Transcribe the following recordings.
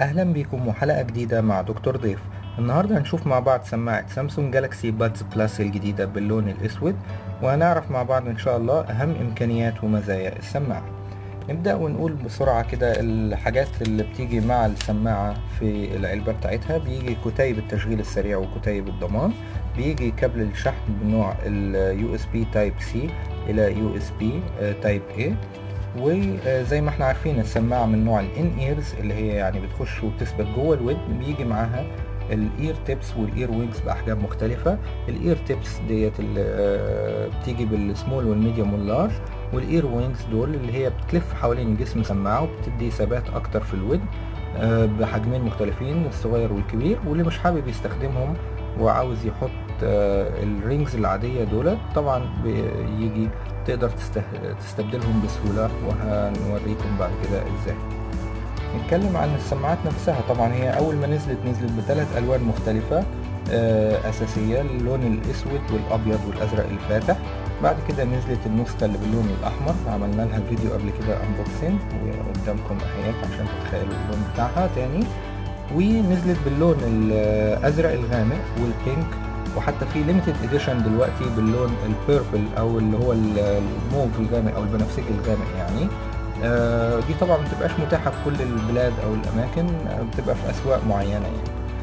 أهلا بكم وحلقة جديدة مع دكتور ضيف النهاردة هنشوف مع بعض سماعة سامسونج جالاكسي بادز بلس الجديدة باللون الأسود وهنعرف مع بعض إن شاء الله أهم إمكانيات ومزايا السماعة نبدأ ونقول بسرعة كده الحاجات اللي بتيجي مع السماعة في العلبة بتاعتها بيجي كتيب التشغيل السريع وكتيب الضمان بيجي كابل الشحن بنوع ال USB Type C إلى USB Type A وزي ما احنا عارفين السماعة من نوع الان ايرز اللي هي يعني بتخش وتثبت جوه الودن بيجي معاها الاير تيبس والاير وينجز باحجام مختلفة الاير تيبس ديت اللي بتيجي بالسمول والميديوم واللارج والاير وينجز دول اللي هي بتلف حوالين جسم السماعة وبتدي ثبات اكتر في الودن بحجمين مختلفين الصغير والكبير واللي مش حابب يستخدمهم وعاوز يحط الرينجز العادية دول طبعا بيجي تقدر تستبدلهم بسهولة وهنوريكم بعد كده ازاي نتكلم عن السماعات نفسها طبعا هي اول ما نزلت نزلت بثلاث الوان مختلفة اساسية اللون الاسود والابيض والازرق الفاتح بعد كده نزلت النسخة اللي باللون الاحمر عملنا لها فيديو قبل كده انبوكسنج وقدامكم اهيت عشان تتخيلوا اللون بتاعها تاني ونزلت باللون الازرق الغامق والبينك وحتى في ليميتد اديشن دلوقتي باللون البيربل او اللي هو الموف الغامق او البنفسجي الغامق يعني آه دي طبعا ما بتبقاش متاحه في كل البلاد او الاماكن بتبقى في اسواق معينه يعني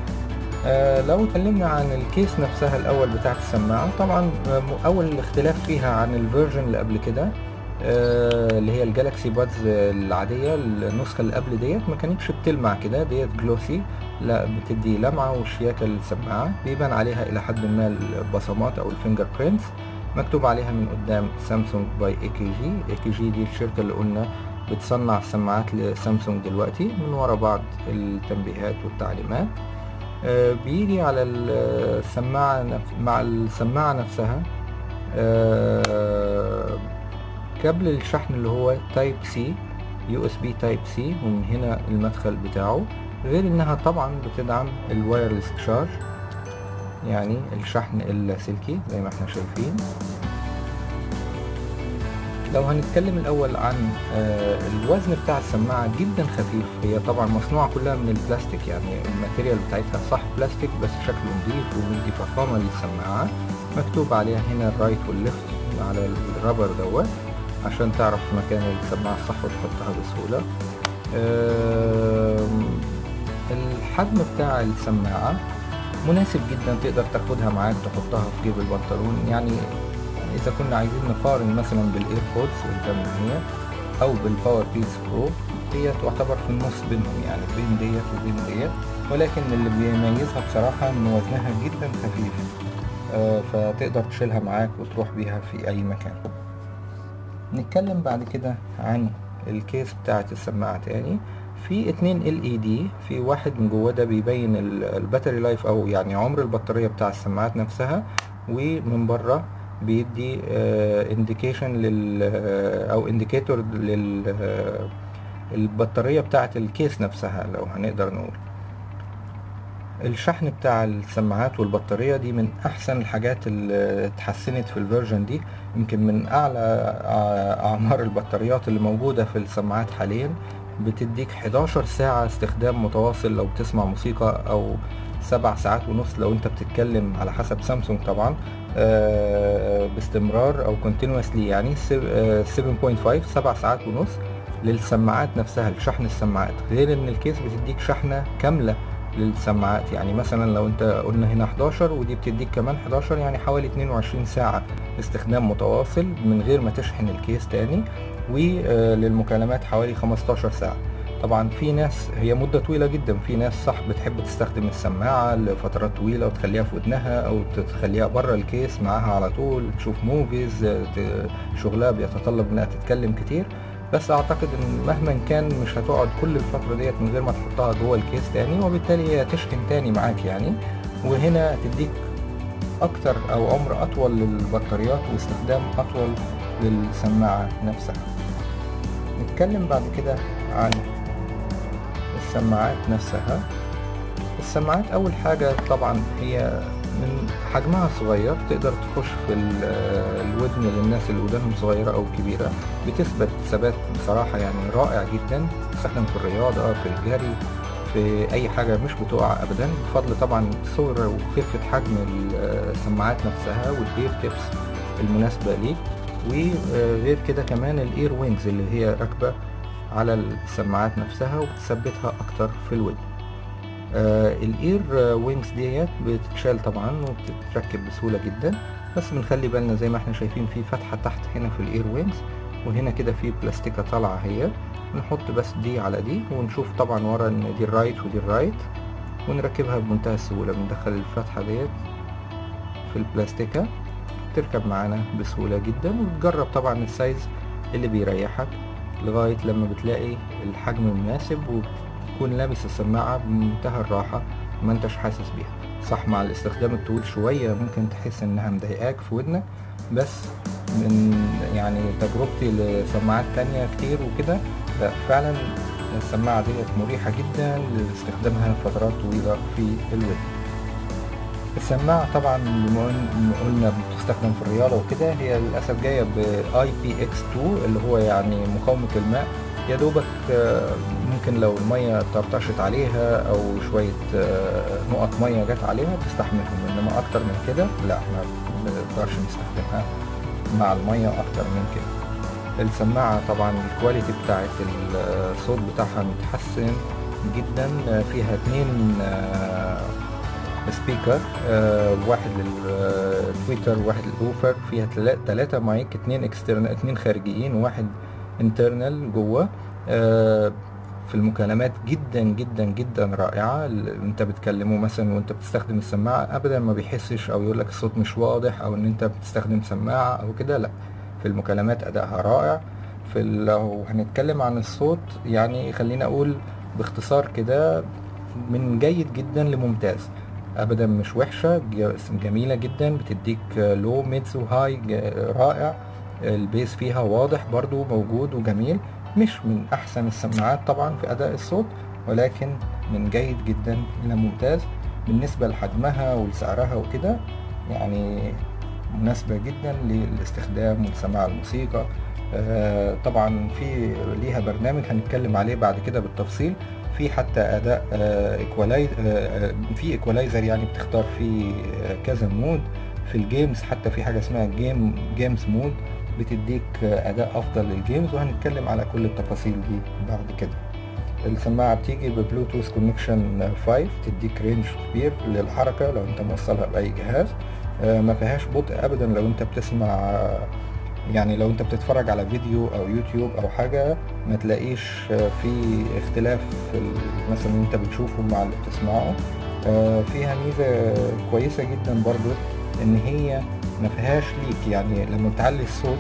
آه لو اتكلمنا عن الكيس نفسها الاول بتاعت السماعه طبعا اول اختلاف فيها عن الفيرجن اللي قبل كده آه اللي هي الجالاكسي بادز العاديه النسخه اللي قبل ديت ما كانتش بتلمع كده ديت جلوسي لا بتدي لمعة وشياكة للسماعة بيبان عليها إلى حد ما البصمات أو الفينجر برينتس مكتوب عليها من قدام سامسونج باي اي كي جي اي كي جي دي الشركة اللي قلنا بتصنع السماعات لسامسونج دلوقتي من ورا بعض التنبيهات والتعليمات آه بيجي على السماعة نف... مع السماعة نفسها آه كابل الشحن اللي هو تايب سي يو اس بي تايب سي ومن هنا المدخل بتاعه غير انها طبعا بتدعم الوايرلس تشارج يعني الشحن اللاسلكي زي ما احنا شايفين لو هنتكلم الاول عن الوزن بتاع السماعة جدا خفيف هي طبعا مصنوعة كلها من البلاستيك يعني الماتيريال بتاعتها صح بلاستيك بس شكله نظيف ومدي فخامة للسماعة مكتوب عليها هنا الرايت والليفت على الرابر دوت عشان تعرف مكان السماعة الصح وتحطها بسهولة الحجم بتاع السماعة مناسب جدا تقدر تاخدها معاك تحطها في جيب البنطلون يعني اذا كنا عايزين نقارن مثلا بالايربودز قدامنا هي او بالباور بيس برو هي تعتبر في النص بينهم يعني بين ديت وبين ديت ولكن اللي بيميزها بصراحة ان وزنها جدا خفيف آه فتقدر تشيلها معاك وتروح بيها في اي مكان نتكلم بعد كده عن الكيس بتاعت السماعة تاني في اتنين ال اي دي في واحد من جوه ده بيبين الباتري لايف او يعني عمر البطاريه بتاع السماعات نفسها ومن بره بيدي انديكيشن لل او انديكيتور لل البطاريه بتاعه الكيس نفسها لو هنقدر نقول الشحن بتاع السماعات والبطاريه دي من احسن الحاجات اللي اتحسنت في الفيرجن دي يمكن من اعلى اعمار البطاريات اللي موجوده في السماعات حاليا بتديك 11 ساعة استخدام متواصل لو بتسمع موسيقى أو سبع ساعات ونص لو انت بتتكلم على حسب سامسونج طبعا آه باستمرار او continuously يعني 7.5 سبع ساعات ونص للسماعات نفسها لشحن السماعات غير ان الكيس بتديك شحنة كاملة للسماعات يعني مثلا لو انت قلنا هنا 11 ودي بتديك كمان 11 يعني حوالي 22 ساعة استخدام متواصل من غير ما تشحن الكيس تاني وللمكالمات حوالي 15 ساعة طبعا في ناس هي مدة طويلة جدا في ناس صح بتحب تستخدم السماعة لفترات طويلة وتخليها في ودنها او تخليها بره الكيس معاها على طول تشوف موفيز شغلها بيتطلب انها تتكلم كتير بس اعتقد ان مهما كان مش هتقعد كل الفترة ديت من غير ما تحطها جوه الكيس تاني وبالتالي هي تشحن تاني معاك يعني وهنا تديك اكتر او عمر اطول للبطاريات واستخدام اطول للسماعة نفسها نتكلم بعد كده عن السماعات نفسها السماعات اول حاجة طبعا هي من حجمها صغير تقدر تخش في الودن للناس اللي ودانهم صغيرة او كبيرة بتثبت ثبات بصراحة يعني رائع جدا تستخدم في الرياضة في الجري في اي حاجة مش بتقع ابدا بفضل طبعا صور وخفة حجم السماعات نفسها والاير تيبس المناسبة ليك وغير كده كمان الاير وينجز اللي هي راكبة على السماعات نفسها وبتثبتها اكتر في الود آه الاير وينجز ديت بتتشال طبعا وبتتركب بسهولة جدا بس بنخلي بالنا زي ما احنا شايفين في فتحة تحت هنا في الاير وينجز وهنا كده في بلاستيكة طالعة هي نحط بس دي على دي ونشوف طبعا ورا ان دي الرايت ودي الرايت ونركبها بمنتهى السهولة بندخل الفتحة ديت في البلاستيكة تركب معانا بسهولة جدا وتجرب طبعا السايز اللي بيريحك لغاية لما بتلاقي الحجم المناسب وتكون لابس السماعة بمنتهى الراحة ما انتش حاسس بيها صح مع الاستخدام الطويل شوية ممكن تحس انها مضايقاك في ودنك بس من يعني تجربتي لسماعات تانية كتير وكده لا فعلا السماعة ديت مريحة جدا لاستخدامها فترات طويلة في الودن السماعة طبعا بما قلنا بتستخدم في الرياضة وكده هي للأسف جاية ب IPX2 اللي هو يعني مقاومة الماء يا دوبك ممكن لو المية طرطشت عليها أو شوية نقط مية جت عليها تستحملهم إنما أكتر من كده لا ما بنقدرش نستخدمها مع المية أكتر من كده السماعة طبعا الكواليتي بتاعت الصوت بتاعها متحسن جدا فيها اتنين سبيكر واحد للتويتر وواحد للوفر فيها تلاتة مايك اتنين اكسترنال اتنين خارجيين وواحد انترنال جوه في المكالمات جدا جدا جدا رائعة انت بتكلمه مثلا وانت بتستخدم السماعة ابدا ما بيحسش او يقولك الصوت مش واضح او ان انت بتستخدم سماعة او كده لا في المكالمات ادائها رائع في لو هنتكلم عن الصوت يعني خلينا اقول باختصار كده من جيد جدا لممتاز ابدا مش وحشة جميلة جدا بتديك لو ميدز وهاي رائع البيس فيها واضح برضو موجود وجميل مش من احسن السماعات طبعا في اداء الصوت ولكن من جيد جدا الى ممتاز بالنسبة لحجمها ولسعرها وكده يعني مناسبة جدا للاستخدام ولسماع الموسيقى آه طبعا في ليها برنامج هنتكلم عليه بعد كده بالتفصيل في حتى اداء ايكوالايز آه في ايكوالايزر يعني بتختار فيه كذا مود في الجيمز حتى في حاجه اسمها جيم جيمز مود بتديك اداء افضل للجيمز وهنتكلم على كل التفاصيل دي بعد كده السماعة بتيجي ببلوتوث كونكشن 5 تديك رينج كبير للحركة لو انت موصلها بأي جهاز آه ما فيهاش بطء ابدا لو انت بتسمع يعني لو انت بتتفرج على فيديو او يوتيوب او حاجة ما تلاقيش في اختلاف في مثلا انت بتشوفه مع اللي بتسمعه فيها ميزة كويسة جدا برضو ان هي ما فيهاش ليك يعني لما بتعلي الصوت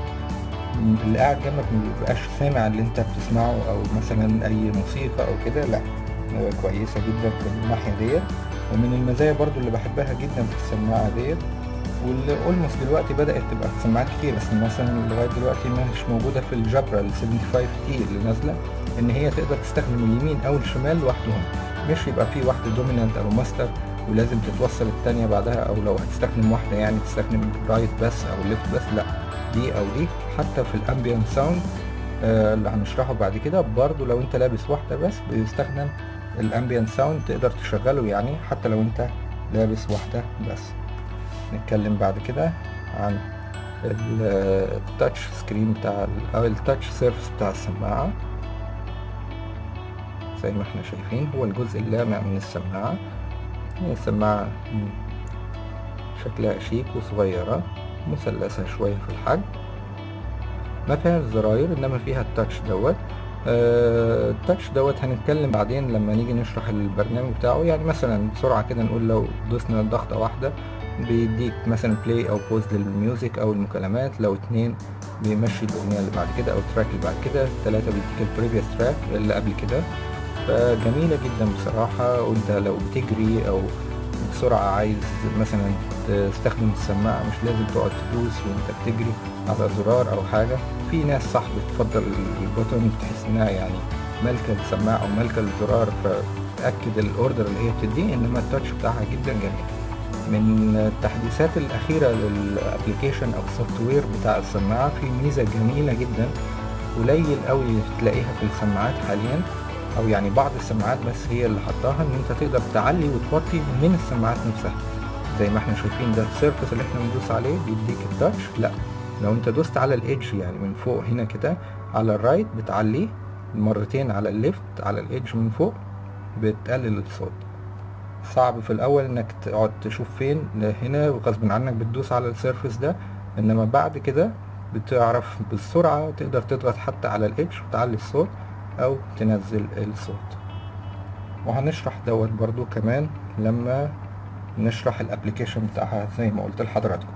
اللي قاعد جنبك ما بيبقاش سامع اللي انت بتسمعه او مثلا اي موسيقى او كده لا كويسة جدا في الناحية ديت ومن المزايا برضو اللي بحبها جدا في السماعة ديت واللي اولموست دلوقتي بدات تبقى في سماعات كتير بس مثلا لغايه دلوقتي مش موجوده في الجبرا ال 75 تي اللي نازله ان هي تقدر تستخدم اليمين او الشمال لوحدهم مش يبقى في واحده دومينانت او ماستر ولازم تتوصل التانية بعدها او لو هتستخدم واحده يعني تستخدم رايت بس او ليفت بس لا دي او دي حتى في الامبيانت ساوند آه اللي هنشرحه بعد كده برضو لو انت لابس واحده بس بيستخدم الامبيانت ساوند تقدر تشغله يعني حتى لو انت لابس واحده بس نتكلم بعد كده عن التاتش سكرين بتاع او التاتش سيرفس بتاع السماعة زي ما احنا شايفين هو الجزء اللامع من السماعة هي السماعة شكلها شيك وصغيرة مثلثة شوية في الحجم ما فيها زراير انما فيها التاتش دوت التاتش uh, دوت هنتكلم بعدين لما نيجي نشرح البرنامج بتاعه يعني مثلا بسرعة كده نقول لو دوسنا ضغطة واحدة بيديك مثلا بلاي او بوز للميوزك او المكالمات لو اتنين بيمشي الاغنية اللي بعد كده او التراك اللي بعد كده تلاتة بيديك البريفيوس تراك اللي قبل كده فجميلة جدا بصراحة وانت لو بتجري او بسرعة عايز مثلا تستخدم السماعة مش لازم تقعد تدوس وانت بتجري على زرار او حاجة في ناس صح بتفضل البوتون بتحس انها يعني مالكة السماعة او مالكة الزرار فتأكد الاوردر اللي هي بتديه انما التاتش بتاعها جدا جميل من التحديثات الأخيرة للأبليكيشن أو السوفت وير بتاع السماعة في ميزة جميلة جدا قليل قوي تلاقيها في السماعات حاليا او يعني بعض السماعات بس هي اللي حطاها ان انت تقدر تعلي وتوطي من السماعات نفسها زي ما احنا شايفين ده السيرفس اللي احنا بندوس عليه بيديك التاتش لا لو انت دوست على الايدج يعني من فوق هنا كده على الرايت بتعليه مرتين على الليفت على الايدج من فوق بتقلل الصوت صعب في الاول انك تقعد تشوف فين هنا وغصب عنك بتدوس على السيرفس ده انما بعد كده بتعرف بالسرعة تقدر تضغط حتى على الايدج وتعلي الصوت او تنزل الصوت وهنشرح دوت برضو كمان لما نشرح الابليكيشن بتاعها زي ما قلت لحضراتكم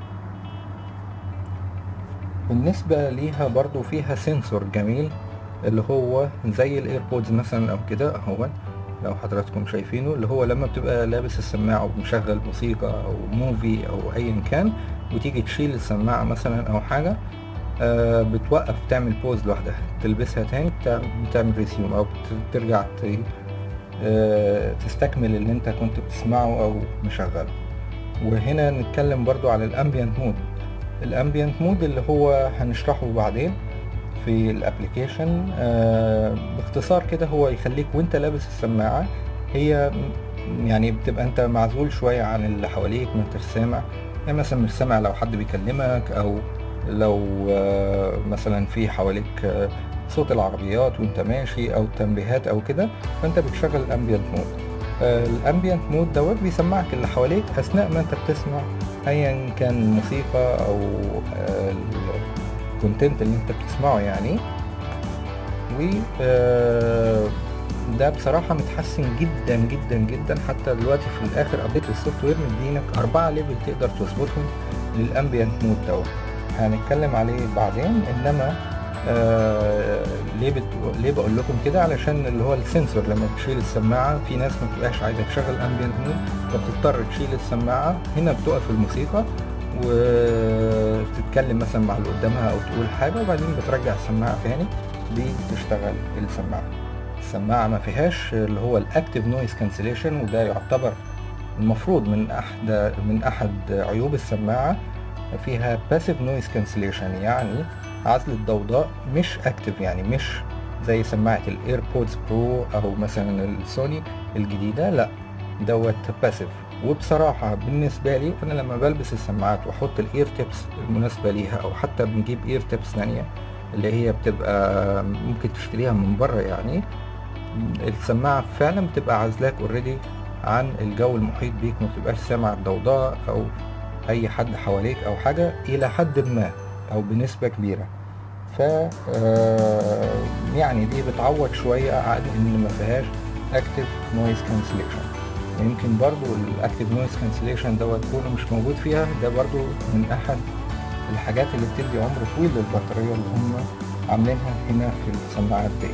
بالنسبة ليها برضو فيها سنسور جميل اللي هو زي الايربودز مثلا او كده اهو لو حضراتكم شايفينه اللي هو لما بتبقى لابس السماعة ومشغل موسيقى او موفي او ايا كان وتيجي تشيل السماعة مثلا او حاجة آه بتوقف تعمل بوز لوحدها تلبسها تاني بتعمل ريسيوم او بترجع آه تستكمل اللي انت كنت بتسمعه او مشغله وهنا نتكلم برضو على الامبيانت مود الامبيانت مود اللي هو هنشرحه بعدين في الابليكيشن آه باختصار كده هو يخليك وانت لابس السماعة هي يعني بتبقى انت معزول شوية عن اللي حواليك ما انتش سامع يعني مثلا مش سامع لو حد بيكلمك او لو آه مثلا في حواليك آه صوت العربيات وانت ماشي او التنبيهات او كده فانت بتشغل الامبيانت مود الامبيانت مود دوت بيسمعك اللي حواليك اثناء ما انت بتسمع ايا كان الموسيقى او الكونتنت اللي انت بتسمعه يعني و ده بصراحة متحسن جدا جدا جدا حتى دلوقتي في الاخر ابديت السوفت وير مدينك اربعة ليفل تقدر تظبطهم للامبيانت مود دوت هنتكلم عليه بعدين انما آه ليه بت... ليه بقول لكم كده علشان اللي هو السنسور لما بتشيل السماعه في ناس ما بتبقاش عايزه تشغل امبيانت مود فبتضطر تشيل السماعه هنا بتقف الموسيقى وتتكلم مثلا مع اللي قدامها او تقول حاجه وبعدين بترجع السماعه تاني بتشتغل السماعه السماعه ما فيهاش اللي هو الاكتيف نويز كانسليشن وده يعتبر المفروض من احد من احد عيوب السماعه فيها باسيف نويز كانسليشن يعني عزل الضوضاء مش اكتف يعني مش زي سماعة الايربودز برو او مثلا السوني الجديدة لا دوت باسيف وبصراحة بالنسبة لي انا لما بلبس السماعات واحط الاير تيبس المناسبة ليها او حتى بنجيب اير تيبس ثانية اللي هي بتبقى ممكن تشتريها من بره يعني السماعة فعلا بتبقى عازلاك اوريدي عن الجو المحيط بيك ما بتبقاش سامع الضوضاء او اي حد حواليك او حاجة الى حد ما او بنسبة كبيرة ف يعني دي بتعوض شوية عن ان ما فيهاش اكتف نويز كانسليشن يمكن برضو الاكتف نويز كانسليشن دوت كونه مش موجود فيها ده برضو من احد الحاجات اللي بتدي عمر طويل للبطارية اللي هم عاملينها هنا في السماعات دي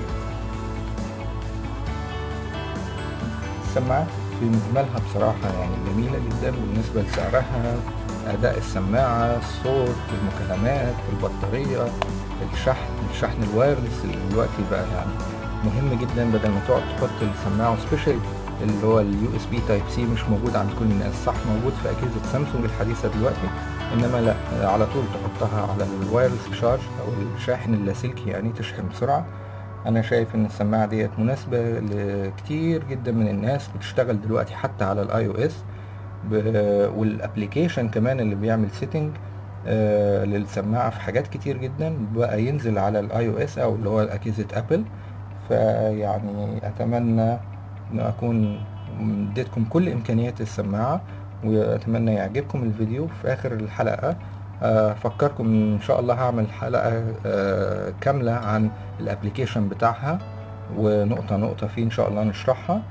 السماعات في مجملها بصراحة يعني جميلة جدا بالنسبة لسعرها أداء السماعة الصوت المكالمات البطارية الشحن الشحن الوايرلس اللي دلوقتي بقى يعني مهم جدا بدل ما تقعد تحط السماعة سبيشال اللي هو اليو اس بي تايب سي مش موجود عند كل الناس صح موجود في أجهزة سامسونج الحديثة دلوقتي إنما لا على طول تحطها على الوايرلس شارج أو الشاحن اللاسلكي يعني تشحن بسرعة أنا شايف إن السماعة ديت مناسبة لكتير جدا من الناس بتشتغل دلوقتي حتى على الاي او اس والابليكيشن كمان اللي بيعمل سيتنج آه للسماعة في حاجات كتير جدا بقى ينزل على الاي او اس او اللي هو اجهزة ابل فيعني اتمنى ان اكون اديتكم كل امكانيات السماعة واتمنى يعجبكم الفيديو في اخر الحلقة افكركم ان شاء الله هعمل حلقة آه كاملة عن الابليكيشن بتاعها ونقطة نقطة فيه ان شاء الله نشرحها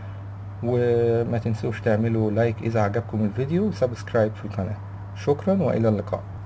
وما تنسوش تعملوا لايك اذا عجبكم الفيديو وسبسكرايب في القناة شكرا والى اللقاء